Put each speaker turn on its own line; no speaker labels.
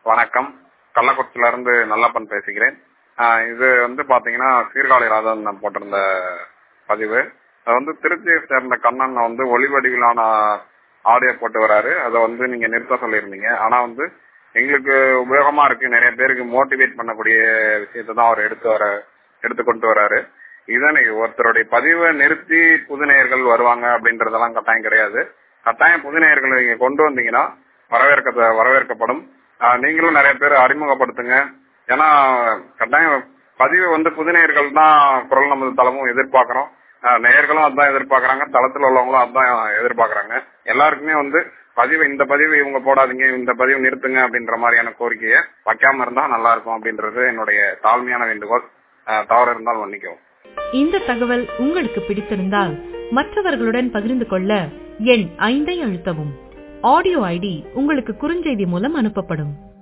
வணக்கம் கள்ளக்குறிச்சியில இருந்து நல்லப்பன் பேசுகிறேன் ஆஹ் இது வந்து பாத்தீங்கன்னா சீர்காழி ராஜன் போட்டிருந்த பதிவு அது வந்து திருச்சியை சேர்ந்த கண்ணன் வந்து ஒளி வடிவிலான ஆடியோ போட்டு வராரு அதை வந்து நீங்க நிறுத்த சொல்லியிருந்தீங்க ஆனா வந்து எங்களுக்கு உபயோகமா இருக்கு நிறைய பேருக்கு மோட்டிவேட் பண்ணக்கூடிய விஷயத்தை தான் அவர் எடுத்து வர எடுத்து கொண்டு வராரு இதனை ஒருத்தருடைய பதிவை நிறுத்தி புதுநேயர்கள் வருவாங்க அப்படின்றதெல்லாம் கட்டாயம் கிடையாது கட்டாயம் புதுநேயர்கள் நீங்க கொண்டு வந்தீங்கன்னா வரவேற்க வரவேற்கப்படும் ஆஹ் நீங்களும் நிறைய பேர் அறிமுகப்படுத்துங்க ஏன்னா கட்டாயம் பதிவு வந்து புதுநேயர்கள் தான் குரல் நமது தளமும் எதிர்பார்க்கிறோம் ஆஹ் நேயர்களும் அதான் எதிர்பார்க்கறாங்க தளத்துல உள்ளவங்களும் அதான் எதிர்பார்க்கறாங்க எல்லாருக்குமே வந்து பதிவு இந்த பதிவு இவங்க போடாதீங்க இந்த பதிவு நிறுத்துங்க அப்படின்ற மாதிரியான கோரிக்கையை வைக்காம இருந்தா நல்லா இருக்கும் அப்படின்றது என்னுடைய தாழ்மையான வேண்டுகோள் ஆஹ் தவறு இருந்தால் மன்னிக்கவும்
இந்த தகவல் உங்களுக்கு பிடித்திருந்தால் மற்றவர்களுடன் பகிர்ந்து கொள்ள எண் ஐந்தை அழுத்தவும் ஆடியோ ஐடி உங்களுக்கு குறுஞ்செய்தி மூலம் அனுப்பப்படும்